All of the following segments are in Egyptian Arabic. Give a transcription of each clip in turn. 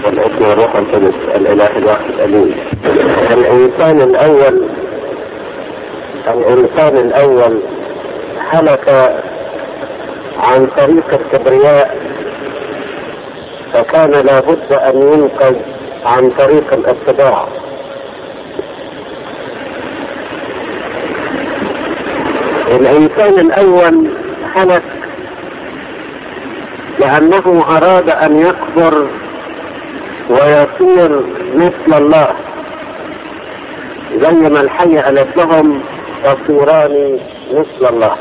والابن والروح القدس الاله الواحد امين. الانسان الاول الانسان الاول هلك عن طريق الكبرياء فكان لابد ان ينقذ عن طريق الاتباع الانسان الاول هلك لانه اراد ان يكبر ويصير مثل الله زي ما الحية قالت لهم تصيران مثل الله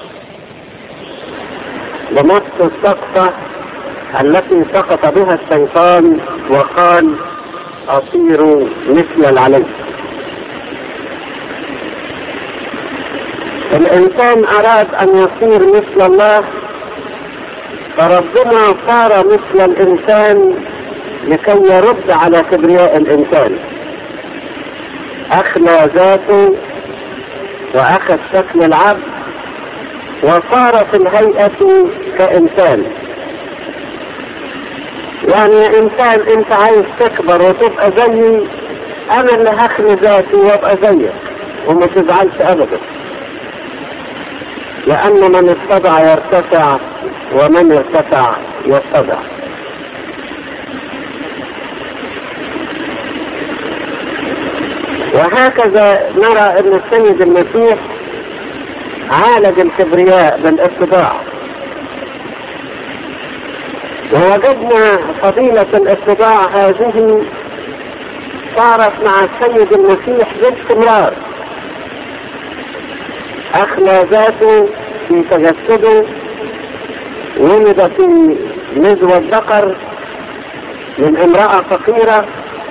بنفس السقطة التي سقط بها الشيطان وقال أصير مثل العلي الإنسان أراد أن يصير مثل الله فربنا صار مثل الإنسان لكي يرد على كبرياء الإنسان أخلى ذاته وأخذ شكل العبد وصار في الهيئة كإنسان يعني يا إنسان أنت عايز تكبر وتبقى زيي أنا اللي هخلي ذاتي وأبقى زيك وما تزعلش أبدا لأن من اتبع يرتفع ومن ارتفع يتبع وهكذا نرى ان السيد المسيح عالج الكبرياء بالاتباع ووجدنا فضيلة الاتباع هذه صارت مع السيد المسيح باستمرار أخلى ذاته في تجسده ولد في نزوة ذكر من امرأة فقيرة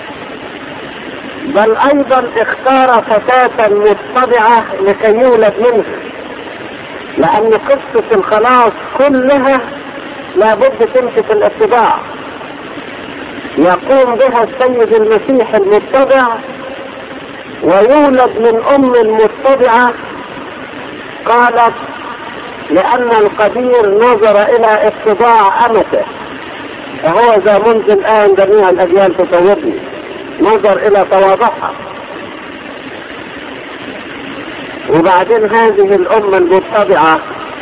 بل أيضا اختار فتاة متبعة لكي يولد منها لأن قصة الخلاص كلها لابد تمشي في الاتباع يقوم بها السيد المسيح المتبع ويولد من أم متبعة قالت لأن القدير نظر إلى اتباع أمته فهو ذا منذ الآن جميع الأجيال تطورني نظر إلى تواضعها وبعدين هذه الأمة المتبعة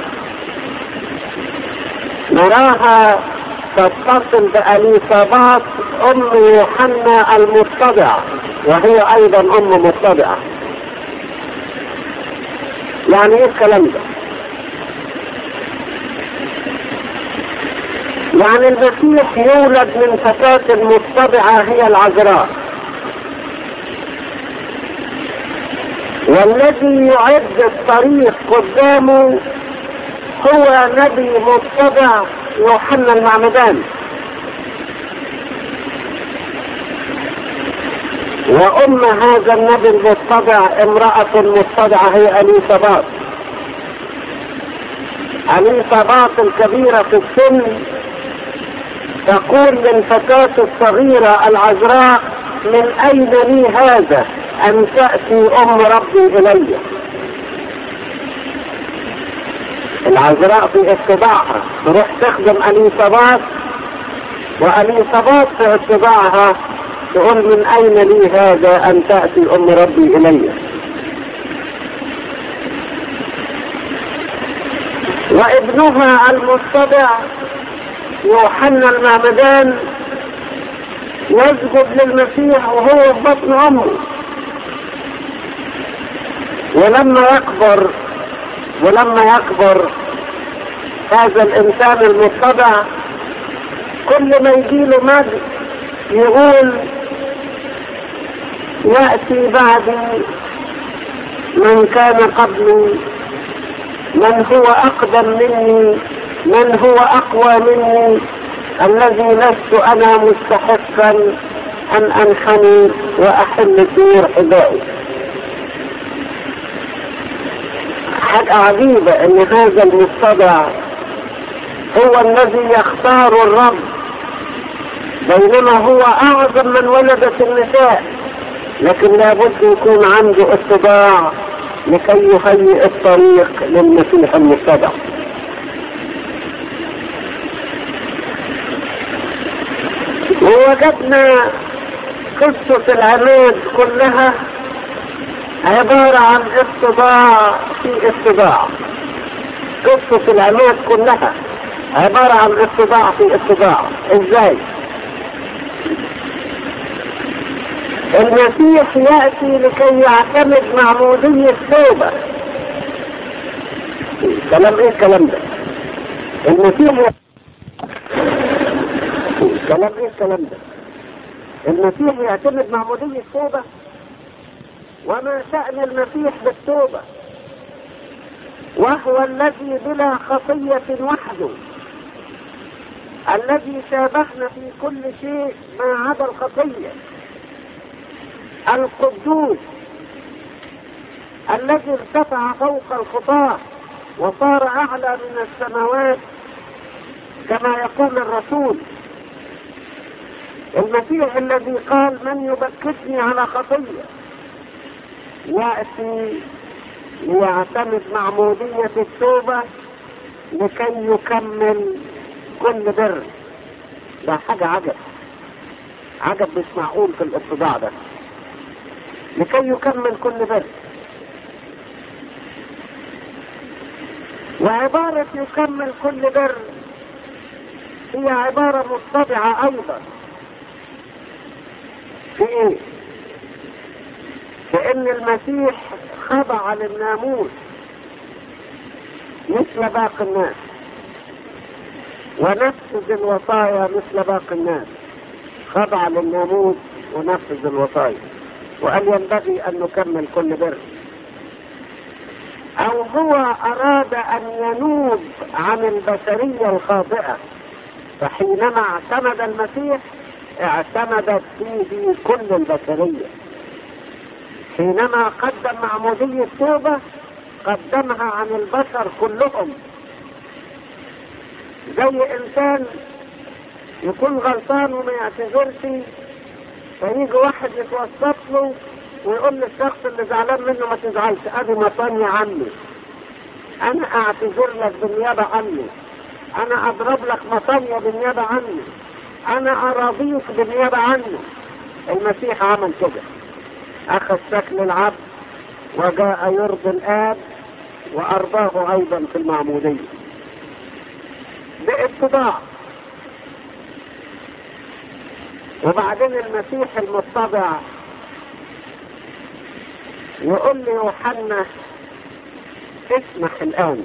نراها تتصل بأليصابات أم يوحنا المتبع وهي أيضا أم متبعة يعني ايه الكلام ده يعني المسيح يولد من فتاة متبعة هي العذراء والذي يعد الطريق قدامه هو نبي متبع يوحنا المعمدان وأم هذا النبي المتبع امرأة متبعة هي أليصابات أليصابات الكبيرة في السن تقول للفتاة الصغيرة العذراء من أين لي هذا أن تأتي أم ربي إلي العذراء في اتباعها تروح تخدم أليصابات وأليصابات في اتباعها تقول من أين لي هذا أن تأتي أم ربي إلي وابنها المتبع يوحنا المعمدان يسجد للمسيح وهو في بطن امه ولما يكبر ولما يكبر هذا الانسان المتبع كل ما يجيله مجد يقول يأتي بعدي من كان قبلي من هو أقدم مني من هو أقوى مني الذي لست أنا مستحقا أن أنحني وأحل سير حذائي حاجة عجيبة أن هذا المتبع هو الذي يختار الرب بينما هو أعظم من ولدت النساء لكن لابد يكون عنده اتباع لكي يهيئ الطريق للمسيح المتبع هو وجدنا قصة العماد كلها عبارة عن اتباع في اتباع قصة العماد كلها عبارة عن اتباع في اتباع ازاي المسيح يأتي لكي يعتمد معمودية التوبة كلام ايه الكلام ده المسيح كلام ايه الكلام ده المسيح يعتمد معمودية التوبة وما شأن المسيح بالتوبة وهو الذي بلا خطية وحده الذي شابهنا في كل شيء ما عدا الخطية القدوس الذي ارتفع فوق الخطاة وصار أعلى من السماوات كما يقول الرسول المسيح الذي قال من يبكتني على خطية يأتي ليعتمد معمودية التوبة لكي يكمل كل بر ده حاجة عجب عجب مش معقول في الاتباع ده لكي يكمل كل بر وعبارة يكمل كل بر هي عبارة مطبعة أيضا في إيه؟ بأن المسيح خضع للناموس مثل باقي الناس ونفذ الوصايا مثل باقي الناس خضع للناموس ونفذ الوصايا وقال ينبغي أن نكمل كل بر أو هو أراد أن ينوب عن البشرية الخاطئة فحينما اعتمد المسيح اعتمدت فيه كل البشرية حينما قدم معمودية التوبة قدمها عن البشر كلهم زي انسان يكون غلطان وما يعتذرش فيجي واحد يتوسط له ويقول للشخص اللي زعلان منه ما تزعلش ادي مطاني عني انا اعتذر لك بالنيابه عني انا اضرب لك مطانية بالنيابه عني انا اراضيك بالنيابه عني المسيح عمل كده اخذ شكل العبد وجاء يرضي الاب وارضاه ايضا في المعموديه باتباع وبعدين المسيح المتبع يقول لي يوحنا اسمح الآن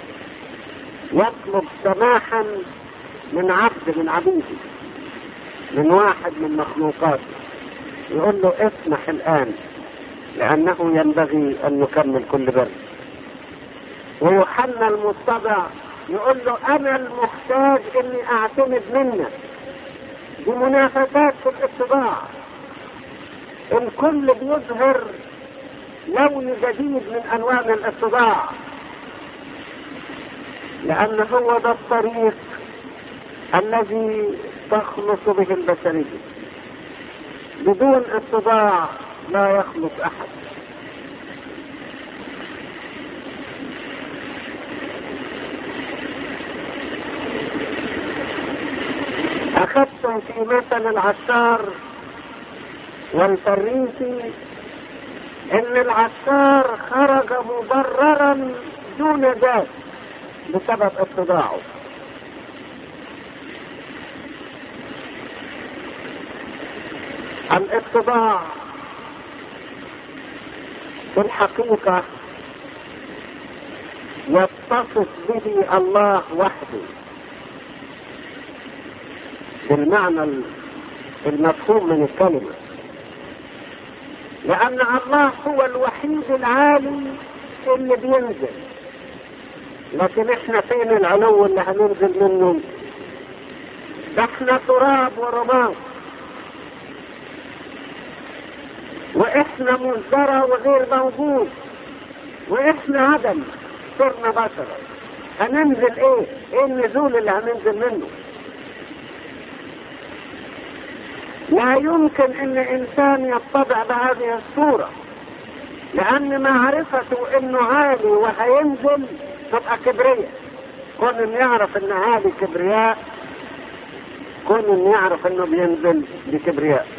يطلب سماحا من عبد من عبيده من واحد من مخلوقاته يقول له اسمح الآن لأنه ينبغي أن نكمل كل بر ويوحنا المتبع يقول له أنا المحتاج إني أعتمد منك دي منافسات في الاتباع الكل بيظهر لون جديد من ألوان الاتباع لأن هو ده الطريق الذي تخلص به البشرية بدون اتباع لا يخلص أحد أخذتم في مثل العشار والفريسي إن العشار خرج مبررا دون ذات بسبب اتباعه الاتباع في الحقيقة يتصف به الله وحده بالمعنى المفهوم من الكلمة لأن الله هو الوحيد العالي اللي بينزل لكن احنا فين العلو اللي هننزل منه ده احنا تراب ورماد واحنا مزدرى وغير موجود واحنا عدم صرنا بشرا هننزل ايه ايه النزول اللي هننزل منه لا يمكن ان انسان يطبع بهذه الصورة لان معرفته انه عالي وهينزل تبقى كبرياء كون انه يعرف ان عالي كبرياء كون انه يعرف انه بينزل بكبرياء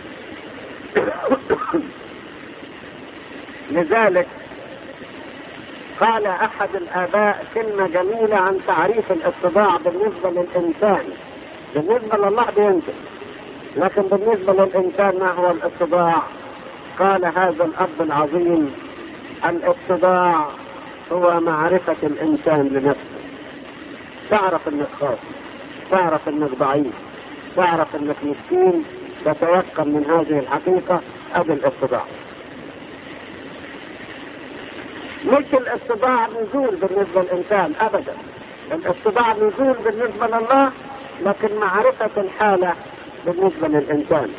لذلك قال احد الاباء كلمه جميله عن تعريف الاتباع بالنسبه للانسان بالنسبه لله بينزل لكن بالنسبه للانسان ما هو الاتباع قال هذا الاب العظيم الاتباع هو معرفه الانسان لنفسه تعرف انك خاطئ تعرف انك ضعيف تعرف انك مسكين تتيقن من هذه الحقيقه ادي الاتباع مش الاتباع نزول بالنسبه للانسان ابدا الاتباع نزول بالنسبه لله لكن معرفه الحاله بالنسبه للانسان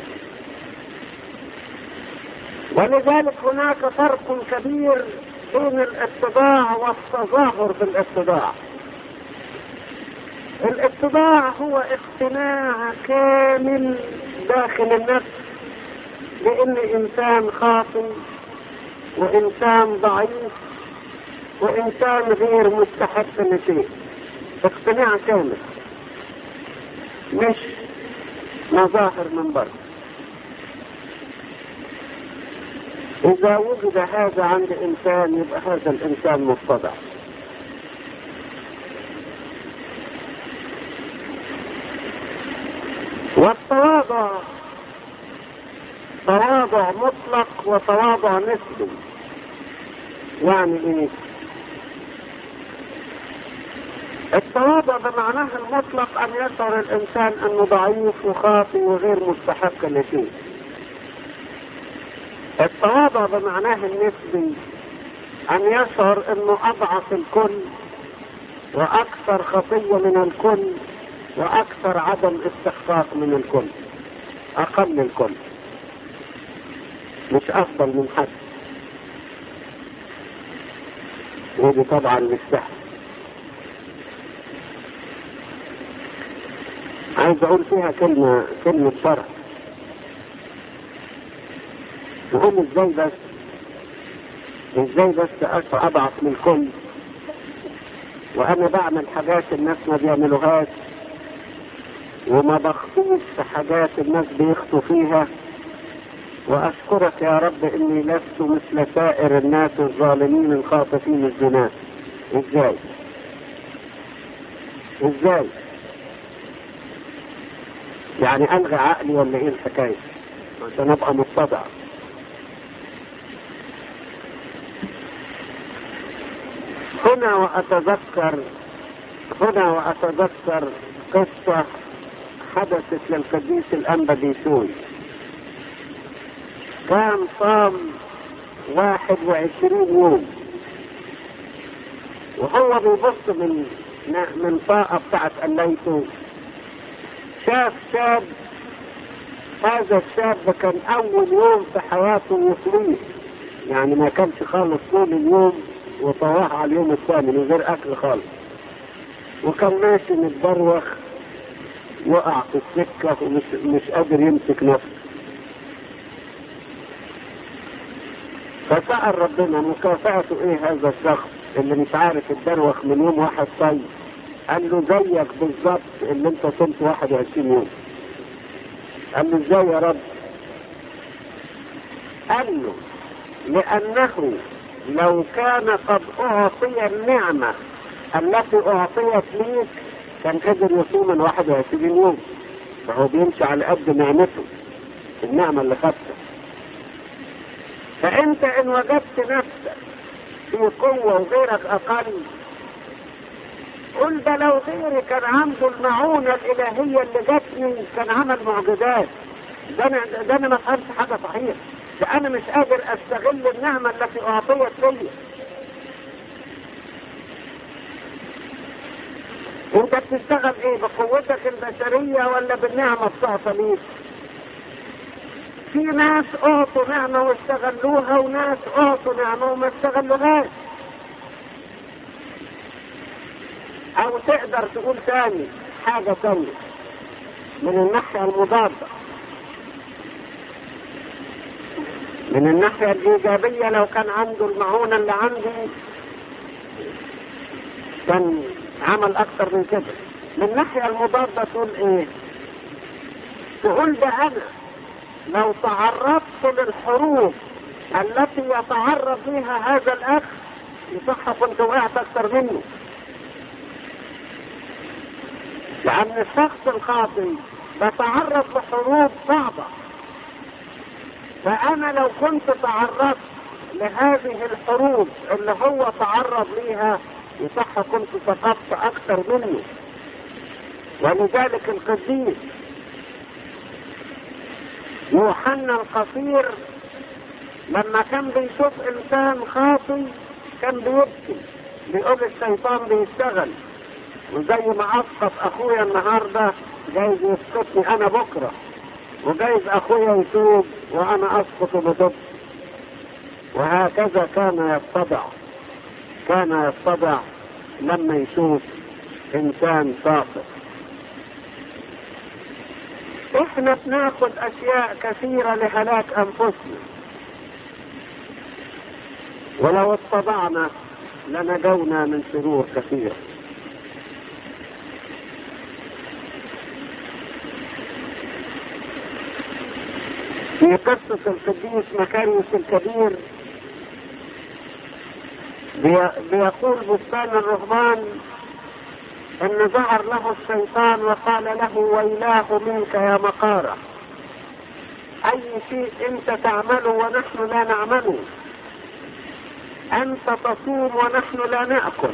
ولذلك هناك فرق كبير بين الاتباع والتظاهر بالاتباع الاتباع هو اقتناع كامل داخل النفس بان انسان خاطئ وانسان ضعيف وانسان غير مستحق لشيء اقتناع كامل مش مظاهر من بره اذا وجد هذا عند انسان يبقى هذا الانسان متضع والتواضع تواضع مطلق وتواضع نسبي يعني ايه التواضع بمعناه المطلق ان يشعر الانسان انه ضعيف وخاطئ وغير مستحق لشيء التواضع بمعناه النسبي ان يشعر انه اضعف الكل واكثر خطيه من الكل واكثر عدم استحقاق من الكل اقل الكل مش افضل من حد ودي طبعا مش سهل عايز اقول فيها كلمة كلمة شرع وهم ازاي بس ازاي بس اضعف من الكل وانا بعمل حاجات الناس ما بيعملوهاش وما بخطوش في حاجات الناس بيخطوا فيها واشكرك يا رب اني لست مثل سائر الناس الظالمين الخاطفين الزنا ازاي ازاي يعني الغي عقلي ولا ايه الحكايه عشان ابقى متضع هنا واتذكر هنا واتذكر قصه حدثت للقديس الانبا ديسوي كان صام واحد وعشرين يوم وهو بيبص من من طاقة بتاعت قليته شاف شاب هذا الشاب كان أول يوم في حياته يصليه يعني ما كانش خالص طول اليوم وطواه على اليوم الثاني من غير أكل خالص وكان ماشي متدروخ وقع في السكة ومش مش قادر يمسك نفسه فسأل ربنا مكافأته ايه هذا الشخص اللي مش عارف الدروخ من يوم واحد طيب قال له زيك بالظبط اللي انت صمت 21 يوم قال له ازاي يا رب قال له لأنه لو كان قد أعطي النعمة التي أعطيت ليك كان قدر يصوم من 21 يوم فهو بيمشي على قد نعمته النعمة اللي خدتها فأنت إن وجدت نفسك في قوة وغيرك أقل قل ده لو غيري كان عنده المعونة الإلهية اللي جاتني كان عمل معجزات ده أنا ده أنا ما فهمتش حاجة صحيح ده أنا مش قادر أستغل النعمة التي أعطيت لي انت بتشتغل ايه بقوتك البشرية ولا بالنعمة بتاعتها ليك في ناس اعطوا نعمة واستغلوها وناس اعطوا نعمة وما استغلوهاش او تقدر تقول تاني حاجة تانية من الناحية المضادة من الناحية الإيجابية لو كان عنده المعونة اللي عندي كان عمل أكتر من كده من الناحية المضادة تقول إيه تقول ده انا لو تعرضت للحروب التي يتعرض لها هذا الاخ يصح كنت وقعت اكثر منه لان الشخص الخاطئ بتعرض لحروب صعبة فانا لو كنت تعرضت لهذه الحروب اللي هو تعرض ليها يصح كنت سقطت اكثر منه ولذلك القديس يوحنا القصير لما كان بيشوف انسان خاطي كان بيبكي بيقول الشيطان بيشتغل وزي ما اسقط اخويا النهارده جايز يسقطني انا بكره وجايز اخويا يتوب وانا اسقط وبتوب وهكذا كان يتضع كان يتضع لما يشوف انسان ساقط احنا بناخد اشياء كثيرة لهلاك انفسنا ولو اتبعنا لنجونا من شرور كثيرة في قصة القديس مكاريوس الكبير بيقول بستان الرهبان ان ظهر له الشيطان وقال له ويلاه منك يا مقارة اي شيء انت تعمله ونحن لا نعمله انت تصوم ونحن لا نأكل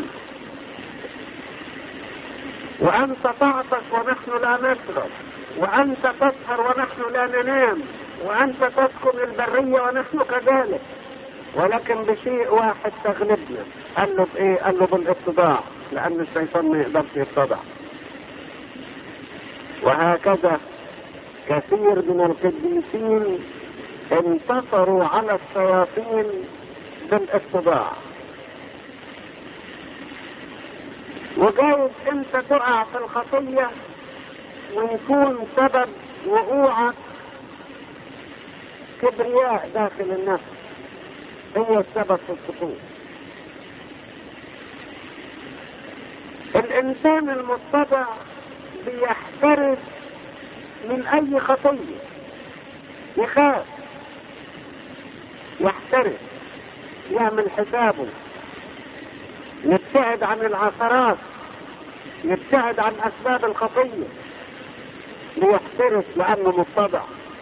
وانت تعطش ونحن لا نشرب وانت تسهر ونحن لا ننام وانت تسكن البرية ونحن كذلك ولكن بشيء واحد تغلبنا قال له بايه قال له بالاتباع لان الشيطان ما يقدرش يتبع وهكذا كثير من القديسين انتصروا على الشياطين بالاتباع وجايز انت تقع في الخطية ويكون سبب وقوعك كبرياء داخل النفس هي السبب في السقوط الانسان المتبع بيحترس من اي خطية يخاف يحترس يعمل حسابه يبتعد عن العثرات يبتعد عن اسباب الخطية ليحترس لانه متبع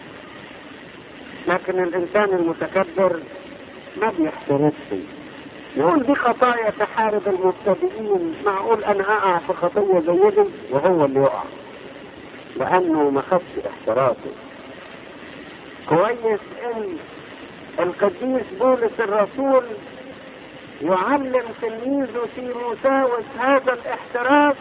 لكن الانسان المتكبر ما بيحترسش يقول دي خطايا تحارب المبتدئين معقول انا اقع في خطية زي دي وهو اللي يقع لانه ما خدش احتراسه كويس ان القديس بولس الرسول يعلم تلميذه تيموساوس هذا الاحتراس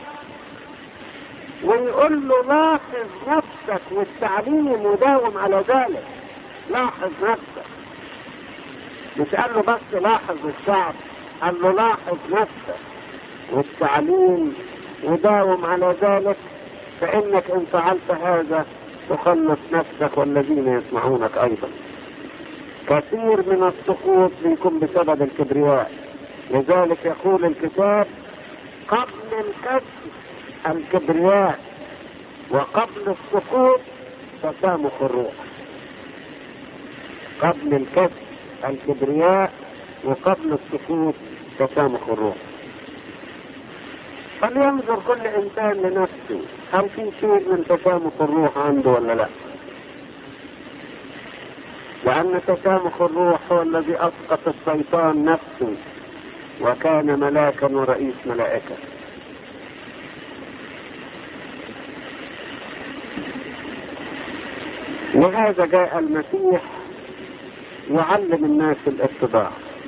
ويقول له لاحظ نفسك والتعليم وداوم على ذلك لاحظ نفسك مش قال له بس لاحظ الشعب قال له لاحظ نفسك والتعليم وداوم على ذلك فانك ان فعلت هذا تخلص نفسك والذين يسمعونك ايضا كثير من السقوط بيكون بسبب الكبرياء لذلك يقول الكتاب قبل الكسب الكبرياء وقبل السقوط تسامح الروح قبل الكسب الكبرياء وقبل السقوط تسامح الروح فلينظر كل انسان لنفسه هل في شيء من تسامح الروح عنده ولا لا لان تسامح الروح هو الذي اسقط الشيطان نفسه وكان ملاكا ورئيس ملائكه لهذا جاء المسيح يعلم الناس الاتباع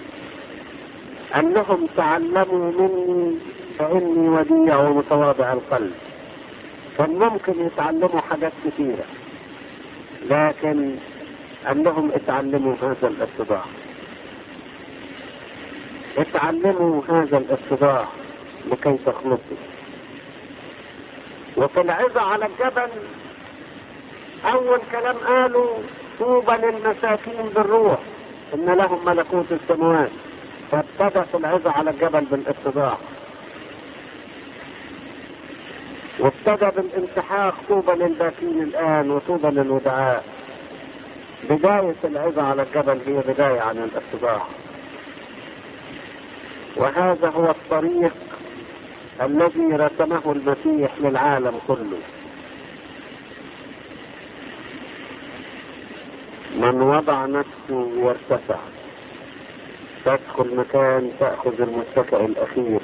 انهم تعلموا مني فاني وديع ومتواضع القلب كان ممكن يتعلموا حاجات كثيرة لكن انهم اتعلموا هذا الاتباع اتعلموا هذا الاتباع لكي تخلصوا وفي العظة على الجبل اول كلام قالوا طوبى للمساكين بالروح ان لهم ملكوت السماوات فابتدأ في العظة على الجبل بالاتباع وابتدى بالانسحاق طوبى للباكين الآن وطوبى للودعاء بداية العظة على الجبل هي بداية عن الاتباع وهذا هو الطريق الذي رسمه المسيح للعالم كله من وضع نفسه وارتفع تدخل مكان تأخذ المتكئ الأخير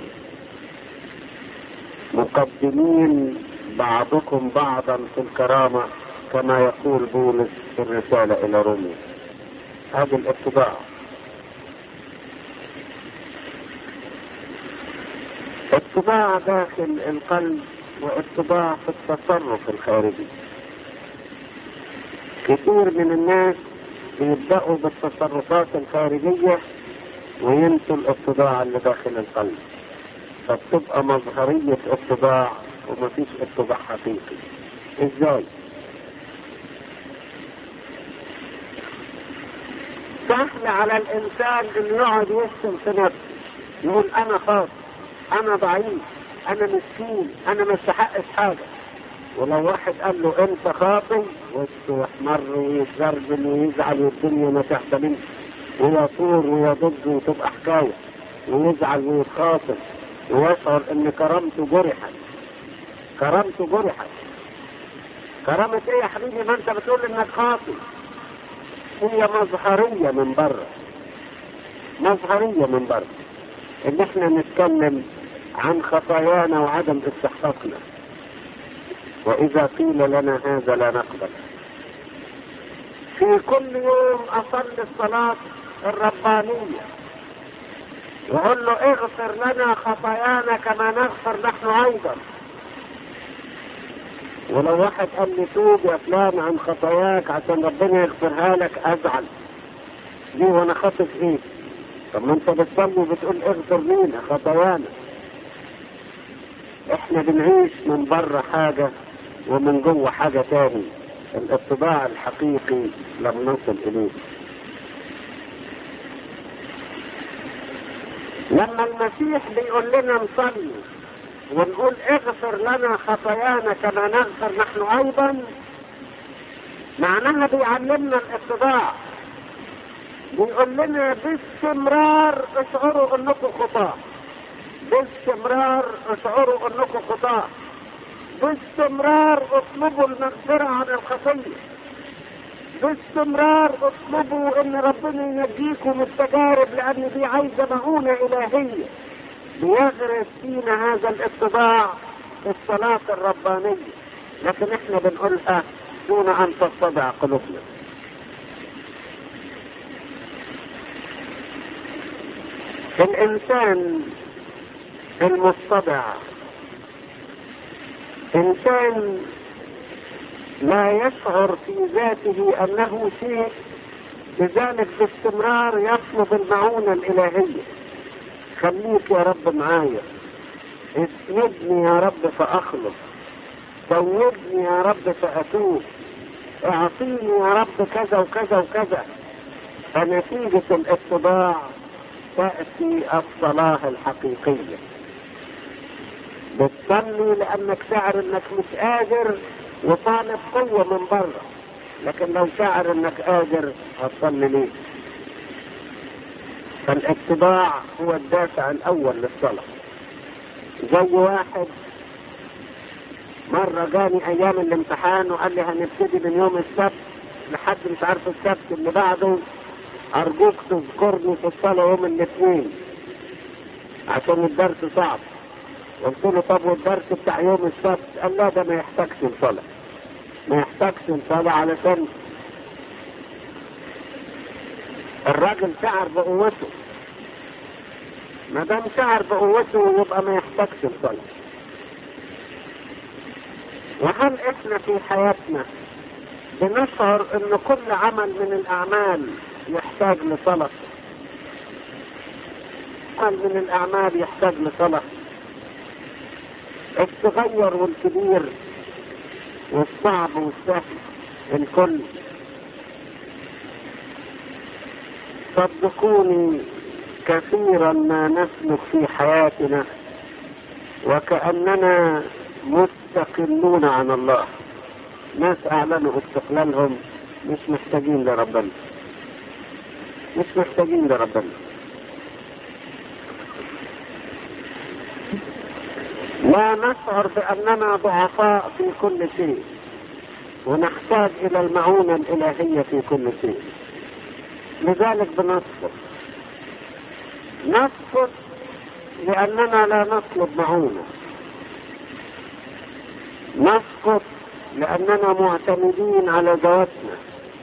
مقدمين بعضكم بعضا في الكرامة كما يقول بولس في الرسالة إلى روميا هذا الاتباع اتباع داخل القلب واتباع في التصرف الخارجي كثير من الناس بيبدأوا بالتصرفات الخارجية وينسوا الاتباع اللي داخل القلب فبتبقى مظهرية اتباع ومفيش اتباع حقيقي ازاي؟ سهل على الانسان انه يقعد يشتم في نفسه يقول انا خاطئ انا ضعيف انا مسكين انا ما استحقش حاجه ولو واحد قال له انت خاطئ وشه يحمر ويتزربن ويزعل والدنيا ما تحتملش ويثور ويضج وتبقى حكايه ويزعل ويتخاصم ويشعر ان كرامته جرحت كرامته جرحت كرامة ايه يا حبيبي ما انت بتقول انك خاطئ هي مظهرية من بره مظهرية من بره ان احنا نتكلم عن خطايانا وعدم استحقاقنا واذا قيل لنا هذا لا نقبل في كل يوم اصلي الصلاة الربانية يقول له اغفر لنا خطايانا كما نغفر نحن ايضا ولو واحد قال لي توب يا فلان عن خطاياك عشان ربنا يغفرها لك ازعل ليه وانا خاطف ايه طب ما انت بتصلي وبتقول اغفر لينا خطايانا احنا بنعيش من بره حاجة ومن جوه حاجة تاني الاتباع الحقيقي لم نصل اليه لما المسيح بيقول لنا نصلي ونقول اغفر لنا خطايانا كما نغفر نحن ايضا معناها بيعلمنا الاتباع بيقول لنا باستمرار اشعروا انكم خطاة باستمرار اشعروا انكم خطاة باستمرار اطلبوا المغفرة عن الخطية باستمرار اطلبوا ان ربنا ينجيكم من التجارب لان دي عايزة مؤونة الهية بيغرس فينا هذا الاتباع في الصلاة الربانية لكن احنا بنقولها دون ان تتبع قلوبنا الانسان المتبع انسان لا يشعر في ذاته انه شيء لذلك باستمرار يطلب المعونة الالهية خليك يا رب معايا اسندني يا رب فاخلص توبني يا رب فاتوب اعطيني يا رب كذا وكذا وكذا فنتيجة الاتباع تأتي الصلاة الحقيقية بتصلي لأنك شاعر إنك مش قادر وطالب قوة من بره لكن لو شاعر إنك قادر هتصلي ليه؟ فالاتباع هو الدافع الأول للصلاة زي واحد مرة جاني أيام الامتحان وقال لي هنبتدي من يوم السبت لحد مش عارف السبت اللي بعده أرجوك تذكرني في الصلاة يوم الاثنين عشان الدرس صعب قلت له طب والدرس بتاع يوم السبت قال لا ده ما يحتاجش الصلاة ما يحتاجش الصلاة علشان الراجل شعر بقوته ما دام شعر بقوته يبقى ما يحتاجش الصلاة وهل احنا في حياتنا بنشعر ان كل عمل من الاعمال يحتاج لصلاة عمل من الاعمال يحتاج لصلاة الصغير والكبير والصعب والسهل الكل صدقوني كثيرا ما نسلك في حياتنا وكأننا مستقلون عن الله ناس اعلنوا استقلالهم مش محتاجين لربنا مش محتاجين لربنا لا نشعر باننا ضعفاء في كل شيء ونحتاج الى المعونة الالهية في كل شيء لذلك بنسقط نسقط لاننا لا نطلب معونة نسقط لاننا معتمدين على ذواتنا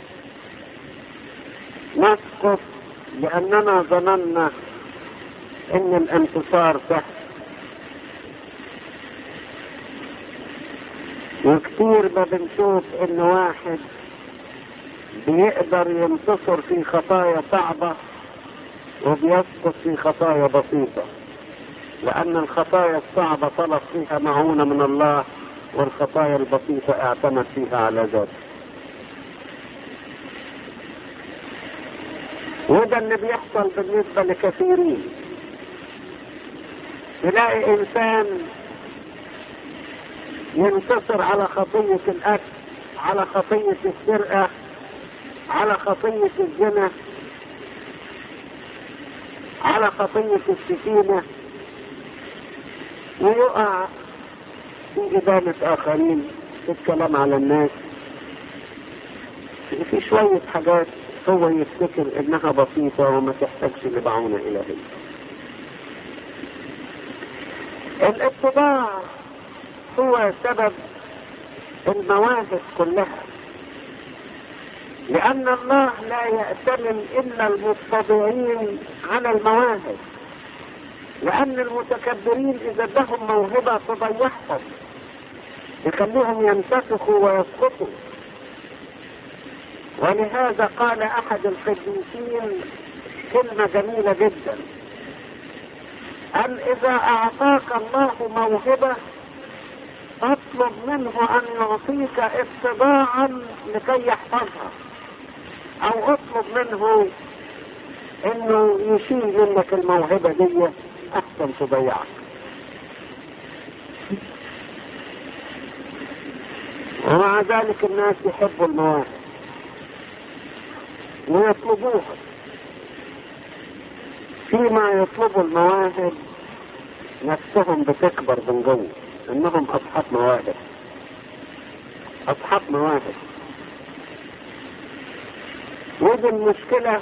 نسقط لاننا ظننا ان الانتصار سهل وكثير ما بنشوف ان واحد بيقدر ينتصر في خطايا صعبة وبيسقط في خطايا بسيطة لأن الخطايا الصعبة طلب فيها معونة من الله والخطايا البسيطة اعتمد فيها على ذاته وده اللي بيحصل بالنسبة لكثيرين تلاقي إنسان ينتصر على خطية الأكل على خطية السرقة على خطية الزنا على خطية الشتيمة ويقع في إدانة آخرين في الكلام على الناس في شوية حاجات هو يفتكر إنها بسيطة وما تحتاجش لمعونة إلهية الاتباع هو سبب المواهب كلها لأن الله لا يأتمن إلا المتبعين على المواهب لأن المتكبرين إذا ادهم موهبة تضيعهم يخليهم ينتفخوا ويسقطوا ولهذا قال أحد القديسين كلمة جميلة جدا أن إذا أعطاك الله موهبة اطلب منه ان يعطيك اتباعا لكي يحفظها او اطلب منه انه يشيل منك الموهبة دي احسن تضيعك ومع ذلك الناس يحبوا المواهب ويطلبوها فيما يطلبوا المواهب نفسهم بتكبر من جوه انهم اصحاب مواهب اصحاب مواهب ودي المشكلة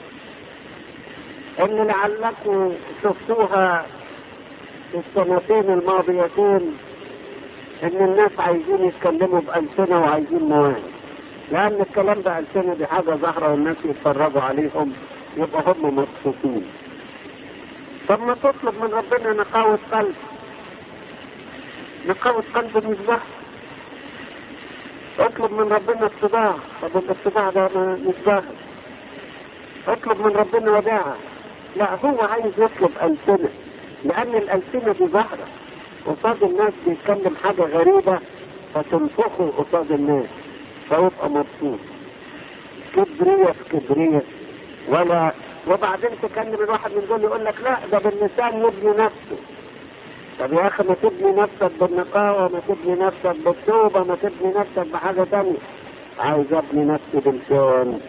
ان لعلكم شفتوها في السنتين الماضيتين ان الناس عايزين يتكلموا بألسنة وعايزين مواهب لان الكلام بألسنة دي حاجة ظاهرة والناس يتفرجوا عليهم يبقى هم مبسوطين طب ما تطلب من ربنا نقاوة قلب نقاوة قلب مصباح اطلب من ربنا اتباع طب الاتباع ده مش ظاهر اطلب من ربنا وداعة لا هو عايز يطلب ألسنة لأن الألسنة دي ظاهرة قصاد الناس بيتكلم حاجة غريبة فتنفخه قصاد الناس فيبقى مبسوط كبرية في كبرية ولا وبعدين تكلم الواحد من دول يقول لك لا ده باللسان يبني نفسه طب يا اخي ما تبني نفسك بالنقاوة ما تبني نفسك بالتوبة ما تبني نفسك بحاجة تانية عايز ابني نفسي بلسان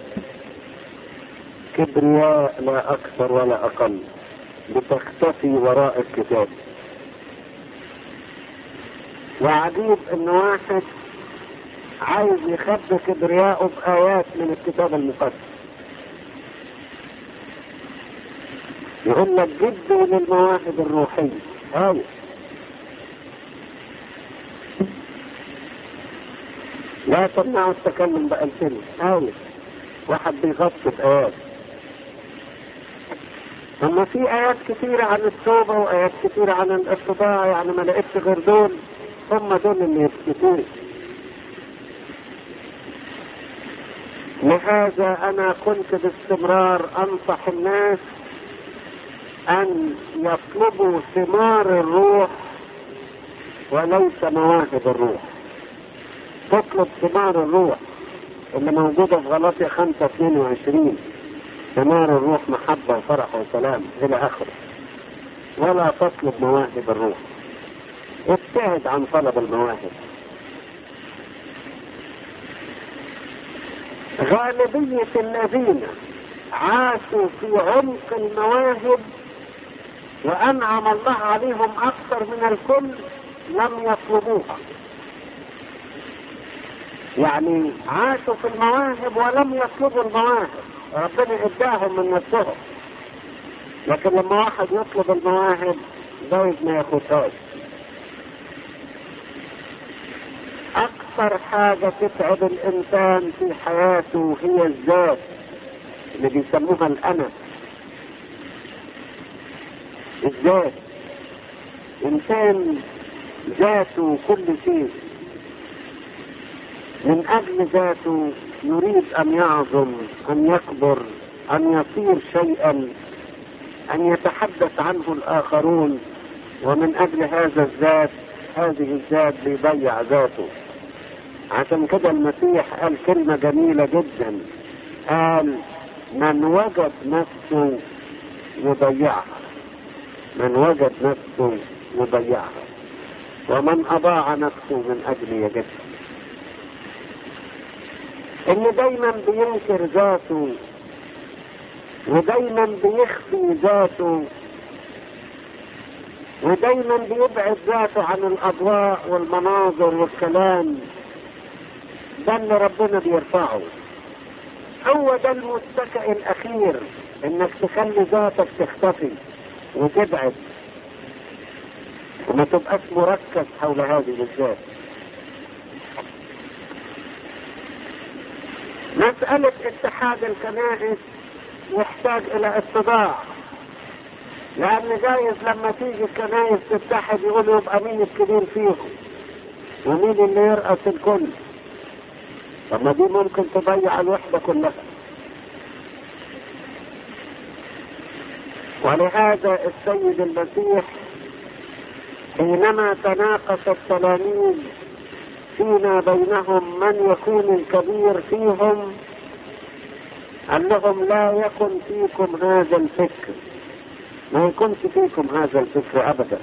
كبرياء لا اكثر ولا اقل بتختفي وراء الكتاب وعجيب ان واحد عايز يخبي كبرياءه بآيات من الكتاب المقدس يقول لك جدوا للمواهب الروحية هاي لا تمنعوا التكلم بألسنة هاي واحد بيغطي بآيات أما في آيات كثيرة عن التوبة وآيات كثيرة عن الاتباع يعني ما لقيتش غير دول هم دول اللي يثبتون لهذا أنا كنت باستمرار أنصح الناس أن يطلبوا ثمار الروح وليس مواهب الروح تطلب ثمار الروح اللي موجودة في غلاطيا 5 22 ثمار الروح محبة وفرح وسلام إلى آخره ولا تطلب مواهب الروح ابتعد عن طلب المواهب غالبية الذين عاشوا في عمق المواهب وأنعم الله عليهم أكثر من الكل لم يطلبوها يعني عاشوا في المواهب ولم يطلبوا المواهب ربنا اداهم من نفسهم لكن لما واحد يطلب المواهب جايز ما ياخدهاش اكثر حاجه تتعب الانسان في حياته هي الذات اللي بيسموها الانا الذات انسان ذاته كل شيء من اجل ذاته يريد ان يعظم ان يكبر ان يصير شيئا ان يتحدث عنه الاخرون ومن اجل هذا الذات هذه الذات بيضيع ذاته عشان كده المسيح قال كلمة جميلة جدا قال من وجد نفسه يضيعها من وجد نفسه يضيعها ومن أضاع نفسه من أجل يجدها اللي دايما بينكر ذاته ودايما بيخفي ذاته ودايما بيبعد ذاته عن الاضواء والمناظر والكلام ده اللي ربنا بيرفعه هو ده المتكئ الاخير انك تخلي ذاتك تختفي وتبعد وما تبقاش مركز حول هذه الذات مسألة اتحاد الكنائس يحتاج إلى اتضاع لأن جايز لما تيجي الكنائس تتحد يقولوا يبقى مين الكبير فيهم ومين اللي يرأس الكل طب ما دي ممكن تضيع الوحدة كلها ولهذا السيد المسيح حينما تناقش التلاميذ فيما بينهم من يكون الكبير فيهم قال لهم لا يكن فيكم هذا الفكر ما يكونش فيكم هذا الفكر ابدا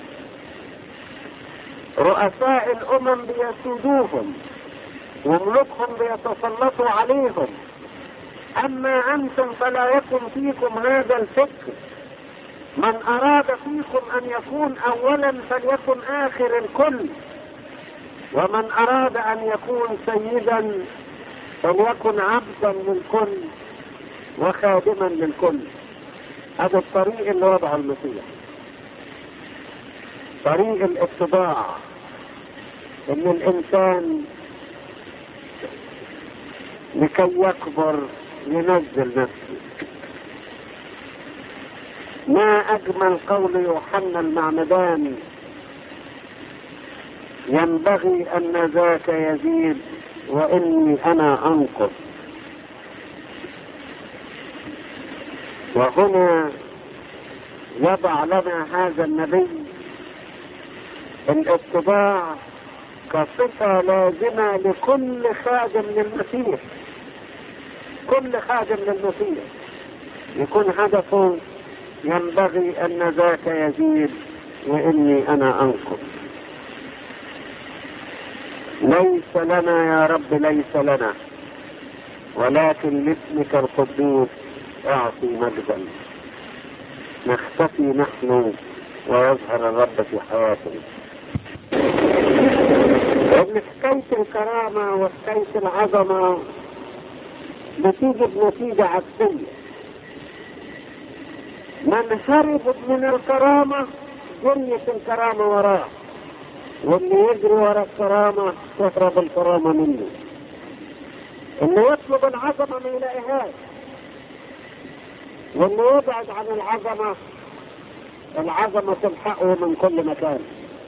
رؤساء الامم بيسودوهم وملوكهم بيتسلطوا عليهم اما انتم فلا يكن فيكم هذا الفكر من اراد فيكم ان يكون اولا فليكن اخر الكل ومن اراد ان يكون سيدا فليكن عبدا للكل وخادما للكل هذا الطريق اللي وضعه المسيح طريق الاتباع ان الانسان لكي يكبر ينزل نفسه ما اجمل قول يوحنا المعمدان ينبغي ان ذاك يزيد واني انا انقص وهنا يضع لنا هذا النبي الاتباع كصفة لازمة لكل خادم للمسيح كل خادم للمسيح يكون هدفه ينبغي أن ذاك يزيد وإني أنا أنقص ليس لنا يا رب ليس لنا ولكن لاسمك القدوس اعطي مجدا نختفي نحن ويظهر الرب في حياتنا ان حكاية الكرامة وحكاية العظمة بتيجي بنتيجة عكسية من هرب من الكرامة جريت الكرامة وراه واللي يجري ورا الكرامة تهرب الكرامة منه اللي يطلب العظمة ما يلاقيهاش واللي يبعد عن العظمة العظمة تلحقه من كل مكان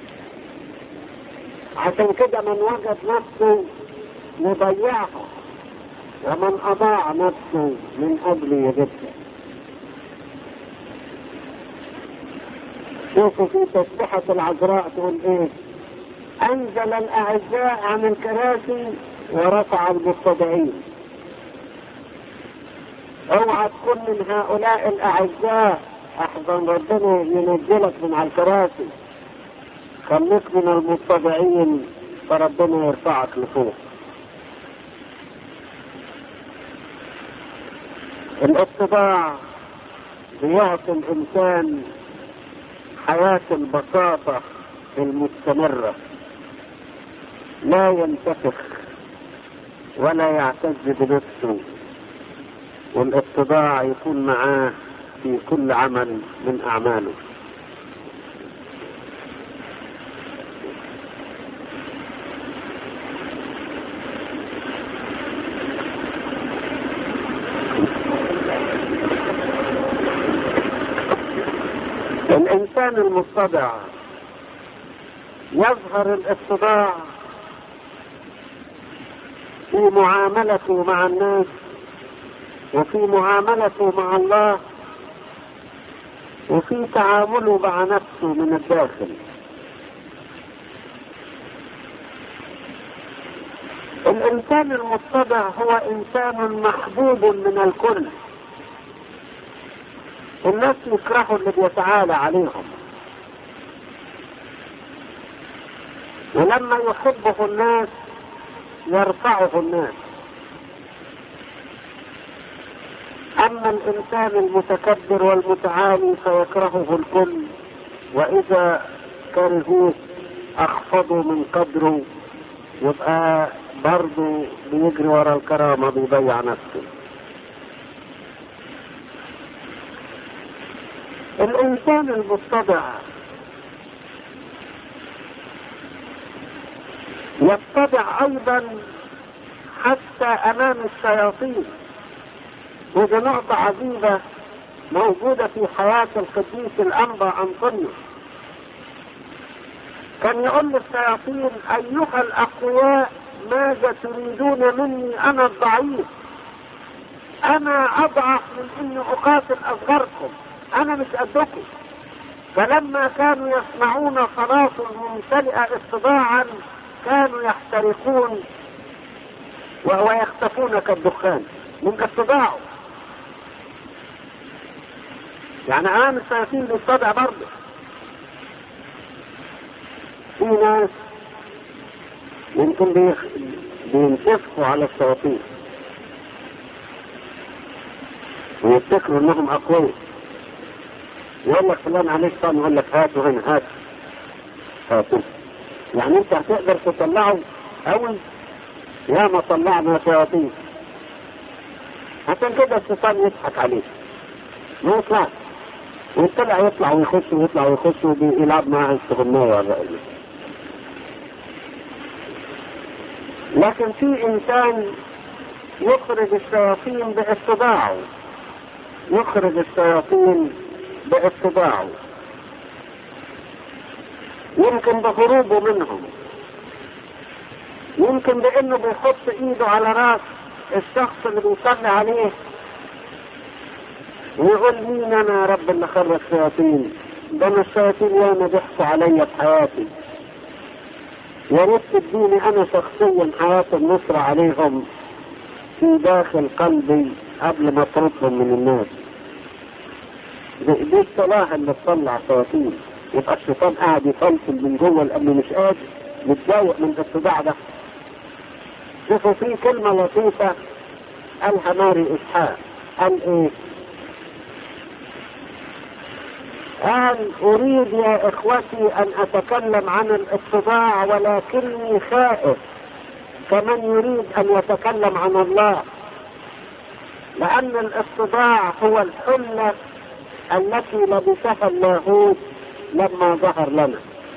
عشان كده من وجد نفسه يضيعها ومن أضاع نفسه من أجل يجدها شوفوا في تسبحة العذراء تقول ايه انزل الاعزاء عن الكراسي ورفع المتبعين اوعى تكون من هؤلاء الاعزاء احضن ربنا ينزلك من على الكراسي خليك من المتبعين فربنا يرفعك لفوق الاتباع بيعطي الانسان حياة البساطة المستمرة لا ينتفخ ولا يعتز بنفسه والاتباع يكون معاه في كل عمل من اعماله الانسان المتضع يظهر الاتباع في معاملته مع الناس وفي معاملته مع الله وفي تعامله مع نفسه من الداخل الانسان المتبع هو انسان محبوب من الكل الناس يكرهوا اللي بيتعالى عليهم ولما يحبه الناس يرفعه الناس أما الإنسان المتكبر والمتعالي فيكرهه الكل وإذا كرهوه أخفضوا من قدره يبقى برضه بيجري ورا الكرامة بيضيع نفسه الإنسان المتبع يتبع أيضا حتى أمام الشياطين ودي نقطة عجيبة موجودة في حياة القديس الأنبا أنطونيوس كان يقول للشياطين أيها الأقوياء ماذا تريدون مني أنا الضعيف أنا أضعف من إني أقاتل أصغركم أنا مش قدكم فلما كانوا يسمعون صلاة ممتلئة اتباعا كانوا يحترقون ويختفون كالدخان من اتباعه يعني امام الشياطين بيتبع برضه في ناس يمكن بيخ... بينتفخوا على الشياطين ويفتكروا انهم اقوياء يقول لك فلان عليك صام يقول لك هاتوا هنا هات هاتوا يعني انت هتقدر تطلعه اول يا ما طلعنا شياطين عشان كده الشيطان يضحك عليك ما يطلعش وطلع يطلع ويخش ويطلع ويخش ويلعب معاه استغناية ولا لكن في انسان يخرج الشياطين باتباعه يخرج الشياطين باتباعه يمكن بهروبه منهم يمكن بانه بيحط ايده على راس الشخص اللي بيصلي عليه ويقول مين انا يا رب اللي خرج شياطين ده انا الشياطين ياما ضحكوا عليا في حياتي يا ريت تديني انا شخصيا حياة النصر عليهم في داخل قلبي قبل ما اطردهم من الناس دي, دي الصلاة اللي تطلع شياطين يبقى الشيطان قاعد يفلسل من جوه لانه مش قادر متضايق من الصداع ده شوفوا في كلمة لطيفة قالها ماري إسحاق قال إيه؟ قال أريد يا إخوتي أن أتكلم عن الاتباع ولكني خائف كمن يريد أن يتكلم عن الله لأن الاتباع هو الحلة التي لبسها اللاهوت لما ظهر لنا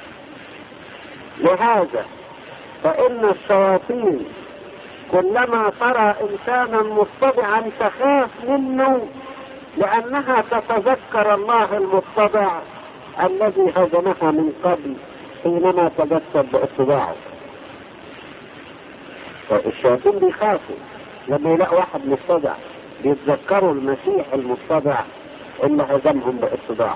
لهذا فإن الشياطين كلما ترى إنسانا متبعا تخاف منه لأنها تتذكر الله المتبع الذي هزمها من قبل حينما تجسد باتباعه الشياطين بيخافوا لما يلاقوا واحد متبع بيتذكروا المسيح المتبع اللي هزمهم باتباعه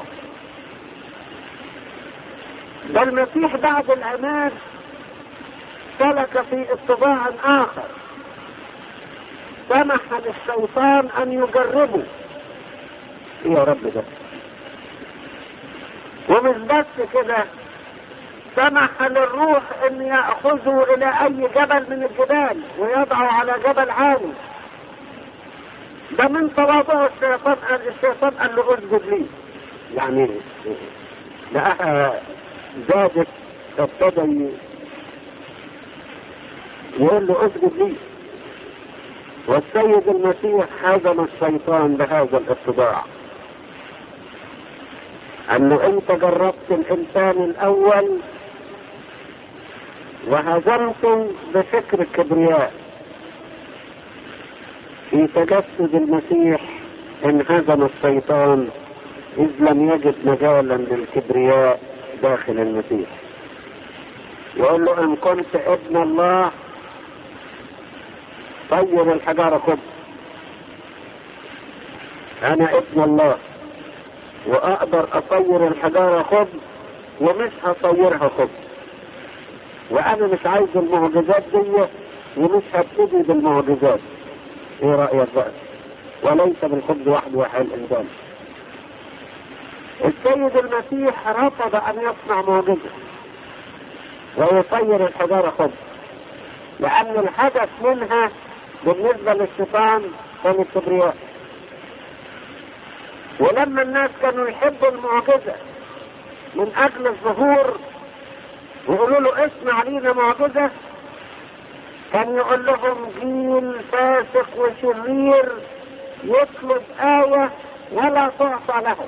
ده المسيح بعد الأمان سلك في اتباع آخر سمح للشيطان أن يجربه يا رب ده ومش بس كده سمح للروح ان يأخذه الى اي جبل من الجبال ويضعه على جبل عالي ده من تواضع الشيطان قال الشيطان قال له اسجد لي يعني لقاها زادت فابتدى يقول له اسجد لي والسيد المسيح هزم الشيطان بهذا الاتباع انه انت جربت الانسان الاول وهزمته بفكر الكبرياء في تجسد المسيح انهزم الشيطان اذ لم يجد مجالا للكبرياء داخل المسيح يقول له ان كنت ابن الله طير الحجارة خبز انا ابن الله واقدر اطير الحجارة خبز ومش هطيرها خبز وانا مش عايز المعجزات دي ومش هبتدي بالمعجزات ايه رأيك بقى وليس بالخبز وحده وحي الانسان السيد المسيح رفض ان يصنع معجزة ويطير الحجارة خبز لان الهدف منها بالنسبة للشيطان كان الكبرياء ولما الناس كانوا يحبوا المعجزة من اجل الظهور ويقولوا له اصنع لينا معجزة كان يقول لهم جيل فاسق وشرير يطلب آية ولا تعطى له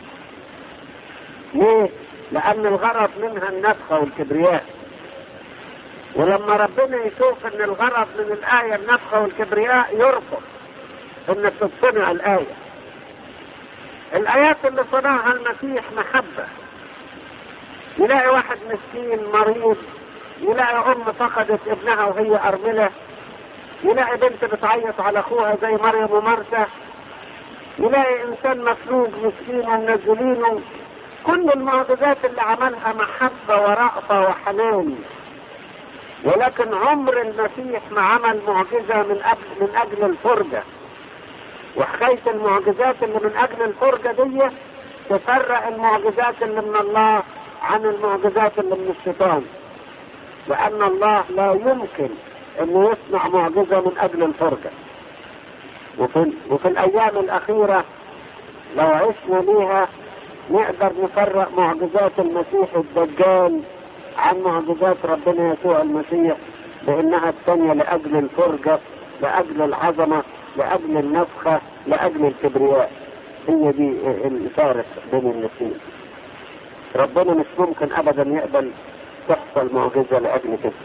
ليه؟ لأن الغرض منها النفخة والكبرياء ولما ربنا يشوف ان الغرض من الآية النفخة والكبرياء يرفض ان تتصنع الآية الآيات اللي صنعها المسيح محبة يلاقي واحد مسكين مريض يلاقي ام فقدت ابنها وهي ارمله يلاقي بنت بتعيط على اخوها زي مريم ومرثا يلاقي انسان مفلوج مسكين ومنزلينه كل المعجزات اللي عملها محبه ورأفه وحنان ولكن عمر المسيح ما عمل معجزه من اجل من اجل الفرجه وحكايه المعجزات اللي من اجل الفرجه دي تفرق المعجزات اللي من الله عن المعجزات اللي من الشيطان لأن الله لا يمكن أنه يصنع معجزة من أجل الفرجة وفي, وفي الأيام الأخيرة لو عشنا ليها نقدر نفرق معجزات المسيح الدجال عن معجزات ربنا يسوع المسيح بأنها الثانية لأجل الفرجة لأجل العظمة لأجل النفخة لأجل الكبرياء هي دي الفارق بين الاثنين ربنا مش ممكن أبدا يقبل تحصل معجزة لأجل كده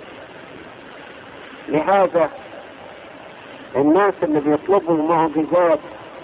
لهذا الناس اللي بيطلبوا معجزات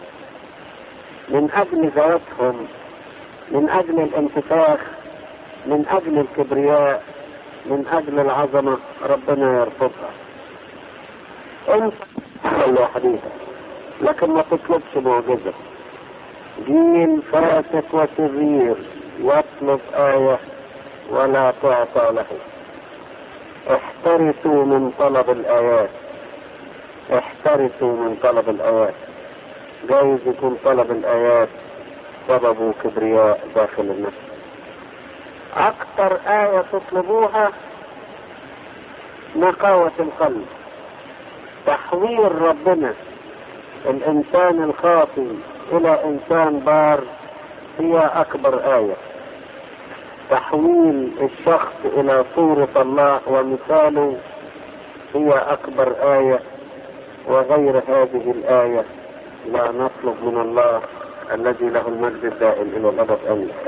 من أجل ذواتهم من أجل الانتفاخ من أجل الكبرياء من أجل العظمة ربنا يرفضها انت الله حديثا لكن ما تطلبش معجزة جيل فاسق وشرير يطلب آية ولا تعطى له احترسوا من طلب الآيات احترسوا من طلب الآيات جايز يكون طلب الآيات سببه كبرياء داخل النفس أكثر آية تطلبوها نقاوة القلب تحوير ربنا الإنسان الخاطي إلى إنسان بار هي أكبر آية تحويل الشخص الى صورة الله ومثاله هي اكبر آية وغير هذه الآية لا نطلب من الله الذي له المجد الدائم الى الابد امين